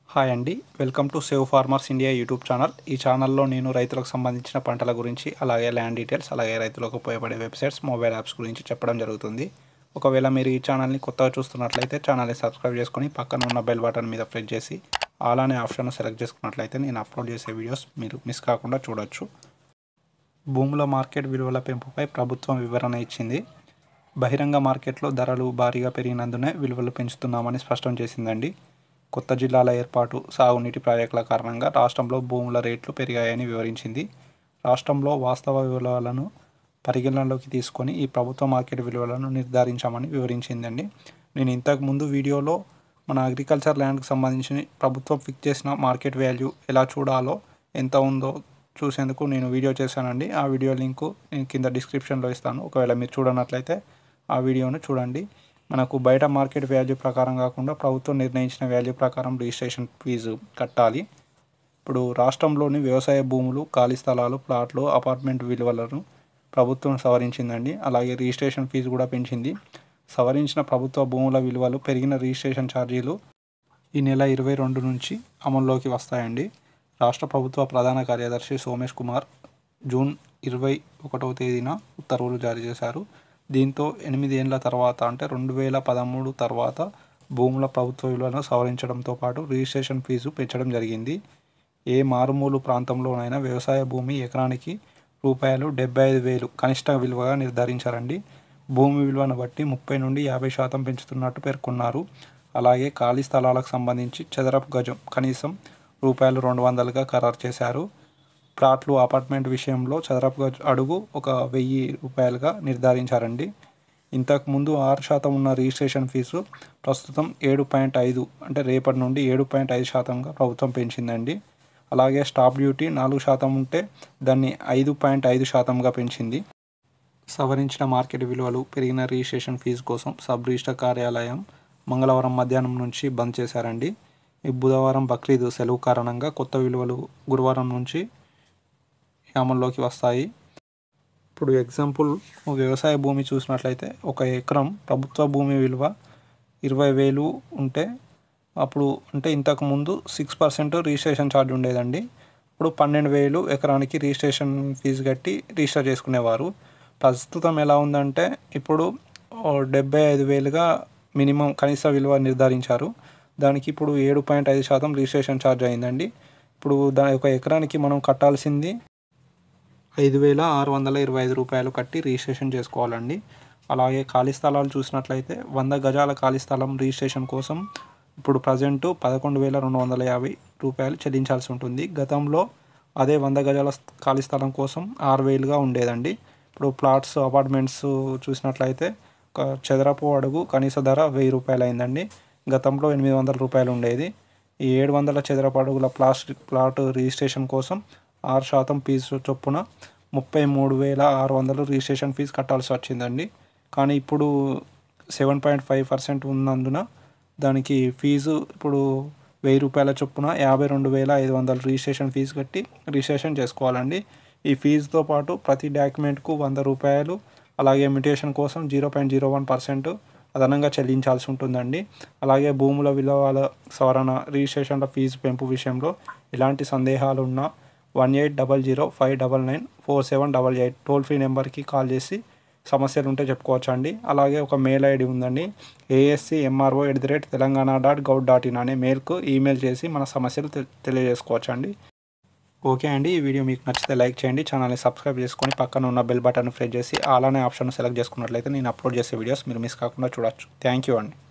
hi అండి welcome to save farmers India YouTube channel ఈ ఛానల్లో నేను రైతులకు సంబంధించిన పంటల గురించి అలాగే ల్యాండ్ డీటెయిల్స్ అలాగే రైతులకు ఉపయోగపడే వెబ్సైట్స్ మొబైల్ యాప్స్ గురించి చెప్పడం జరుగుతుంది ఒకవేళ మీరు ఈ ఛానల్ని కొత్తగా చూస్తున్నట్లయితే ఛానల్ని సబ్స్క్రైబ్ చేసుకొని పక్కన ఉన్న బెల్ బటన్ మీద ప్రెస్ చేసి ఆల్ అనే ఆప్షన్ సెలెక్ట్ చేసుకున్నట్లయితే నేను అప్లోడ్ చేసే వీడియోస్ మీరు మిస్ కాకుండా చూడొచ్చు భూముల మార్కెట్ విలువల పెంపుపై ప్రభుత్వం వివరణ ఇచ్చింది బహిరంగ మార్కెట్లో ధరలు భారీగా పెరిగినందునే విలువలు పెంచుతున్నామని స్పష్టం చేసిందండి కొత్త జిల్లాల ఏర్పాటు సాగునీటి ప్రాజెక్టుల కారణంగా రాష్ట్రంలో భూముల రేట్లు పెరిగాయని వివరించింది రాష్ట్రంలో వాస్తవ విలువలను పరిగణనలోకి తీసుకొని ఈ ప్రభుత్వ మార్కెట్ విలువలను నిర్ధారించామని వివరించిందండి నేను ఇంతకు ముందు వీడియోలో మన అగ్రికల్చర్ ల్యాండ్కి సంబంధించి ప్రభుత్వం ఫిక్స్ చేసిన మార్కెట్ వాల్యూ ఎలా చూడాలో ఎంత ఉందో చూసేందుకు నేను వీడియో చేశానండి ఆ వీడియో లింకు నేను కింద డిస్క్రిప్షన్లో ఇస్తాను ఒకవేళ మీరు చూడనట్లయితే ఆ వీడియోను చూడండి మనకు బయట మార్కెట్ వాల్యూ ప్రకారం కాకుండా ప్రభుత్వం నిర్ణయించిన వాల్యూ ప్రకారం రిజిస్ట్రేషన్ ఫీజు కట్టాలి ఇప్పుడు రాష్ట్రంలోని వ్యవసాయ భూములు ఖాళీ స్థలాలు ప్లాట్లు అపార్ట్మెంట్ విలువలను ప్రభుత్వం సవరించిందండి అలాగే రిజిస్ట్రేషన్ ఫీజు కూడా పెంచింది సవరించిన ప్రభుత్వ భూముల విలువలు పెరిగిన రిజిస్ట్రేషన్ ఛార్జీలు ఈ నెల ఇరవై రెండు నుంచి అమల్లోకి వస్తాయండి రాష్ట్ర ప్రభుత్వ ప్రధాన కార్యదర్శి సోమేష్ కుమార్ జూన్ ఇరవై ఒకటవ తేదీన ఉత్తర్వులు జారీ చేశారు దీంతో ఎనిమిది ఏళ్ల తర్వాత అంటే రెండు వేల పదమూడు తర్వాత భూముల ప్రభుత్వ విలువలను సవరించడంతో పాటు రిజిస్ట్రేషన్ ఫీజు పెంచడం జరిగింది ఏ మారుమూలు ప్రాంతంలోనైనా వ్యవసాయ భూమి ఎకరానికి రూపాయలు డెబ్బై ఐదు వేలు కనిష్ట విలువగా నిర్ధారించారండి భూమి విలువను బట్టి ముప్పై నుండి యాభై శాతం పెంచుతున్నట్టు పేర్కొన్నారు అలాగే ఖాళీ స్థలాలకు సంబంధించి చదరపు గజం కనీసం రూపాయలు రెండు వందలుగా ఖరారు చేశారు ప్లాట్లు అపార్ట్మెంట్ విషయంలో చదరపు గజ అడుగు ఒక వెయ్యి రూపాయలుగా నిర్ధారించారండి ఇంతకు ముందు ఆరు శాతం ఉన్న రిజిస్ట్రేషన్ ఫీజు ప్రస్తుతం ఏడు పాయింట్ ఐదు అంటే రేపటి నుండి ఏడు పాయింట్ ఐదు శాతంగా ప్రభుత్వం పెంచిందండి అలాగే స్టాప్ డ్యూటీ నాలుగు శాతం ఉంటే దాన్ని ఐదు పాయింట్ ఐదు శాతంగా పెంచింది సవరించిన మార్కెట్ విలువలు పెరిగిన రిజిస్ట్రేషన్ ఫీజు కోసం సబ్ రిజిస్టర్ కార్యాలయం మంగళవారం మధ్యాహ్నం నుంచి బంద్ చేశారండి ఈ బుధవారం బక్రీద్ సెలవు కారణంగా కొత్త విలువలు గురువారం నుంచి అమల్లోకి వస్తాయి ఇప్పుడు ఎగ్జాంపుల్ వ్యవసాయ భూమి చూసినట్లయితే ఒక ఎకరం ప్రభుత్వ భూమి విలువ ఇరవై వేలు ఉంటే అప్పుడు అంటే ఇంతకు ముందు సిక్స్ పర్సెంట్ రిజిస్ట్రేషన్ ఛార్జ్ ఉండేదండి ఇప్పుడు పన్నెండు వేలు ఎకరానికి రిజిస్ట్రేషన్ ఫీజు కట్టి రిజిస్టర్ చేసుకునేవారు ప్రస్తుతం ఎలా ఉందంటే ఇప్పుడు డెబ్బై ఐదు వేలుగా మినిమం కనీస విలువ నిర్ధారించారు దానికి ఇప్పుడు ఏడు పాయింట్ ఐదు శాతం రిజిస్ట్రేషన్ ఛార్జ్ అయిందండి ఇప్పుడు దాని ఒక ఎకరానికి మనం కట్టాల్సింది ఐదు వేల ఆరు వందల ఇరవై ఐదు రూపాయలు కట్టి రిజిస్ట్రేషన్ చేసుకోవాలండి అలాగే ఖాళీ స్థలాలు చూసినట్లయితే వంద గజాల ఖాళీ స్థలం రిజిస్ట్రేషన్ కోసం ఇప్పుడు ప్రజెంట్ పదకొండు వేల రెండు వందల యాభై రూపాయలు చెల్లించాల్సి ఉంటుంది గతంలో అదే వంద గజాల ఖాళీ స్థలం కోసం ఆరు వేలుగా ఉండేదండి ఇప్పుడు ప్లాట్స్ అపార్ట్మెంట్స్ చూసినట్లయితే ఒక చదరపు అడుగు కనీస ధర వెయ్యి రూపాయలు అయిందండి గతంలో ఎనిమిది వందల రూపాయలు ఉండేది ఈ ఏడు వందల చదరపు అడుగుల ప్లాస్టిక్ ప్లాట్ రిజిస్ట్రేషన్ కోసం ఆరు శాతం ఫీజు చొప్పున ముప్పై మూడు వేల ఆరు వందలు రిజిస్ట్రేషన్ ఫీజు కట్టాల్సి వచ్చిందండి కానీ ఇప్పుడు సెవెన్ పాయింట్ ఫైవ్ పర్సెంట్ ఉన్నందున దానికి ఫీజు ఇప్పుడు వెయ్యి రూపాయల చొప్పున యాభై రెండు వేల ఐదు వందలు రిజిస్ట్రేషన్ ఫీజు కట్టి రిజిస్ట్రేషన్ చేసుకోవాలండి ఈ ఫీజుతో పాటు ప్రతి డాక్యుమెంట్కు వంద రూపాయలు అలాగే మ్యూటేషన్ కోసం zero point zero one percent అదనంగా చెల్లించాల్సి ఉంటుందండి అలాగే భూముల విలువల సవరణ రిజిస్ట్రేషన్ల ఫీజు పెంపు విషయంలో ఎలాంటి సందేహాలు ఉన్నా one eight double zero five double nine four seven double eight toll free నెంబర్కి కాల్ చేసి సమస్యలు ఉంటే చెప్పుకోవచ్చు అండి అలాగే ఒక మెయిల్ ఐడి ఉందండి ASC MRO at the rate Telangana dot gov dot in అనే మెయిల్కు ఈమెయిల్ చేసి మన సమస్యలు తెలియజేసుకోవచ్చు అండి ఓకే అండి ఈ వీడియో మీకు నచ్చితే లైక్ చేయండి ఛానల్ని సబ్స్క్రైబ్ చేసుకొని పక్కన ఉన్న బెల్ బటన్ ప్రెస్ చేసి అలానే ఆప్షన్ సెలెక్ట్ చేసుకున్నట్లయితే నేను అప్లోడ్ చేసే వీడియోస్ మీరు మిస్ కాకుండా చూడొచ్చు థ్యాంక్ యూ అండి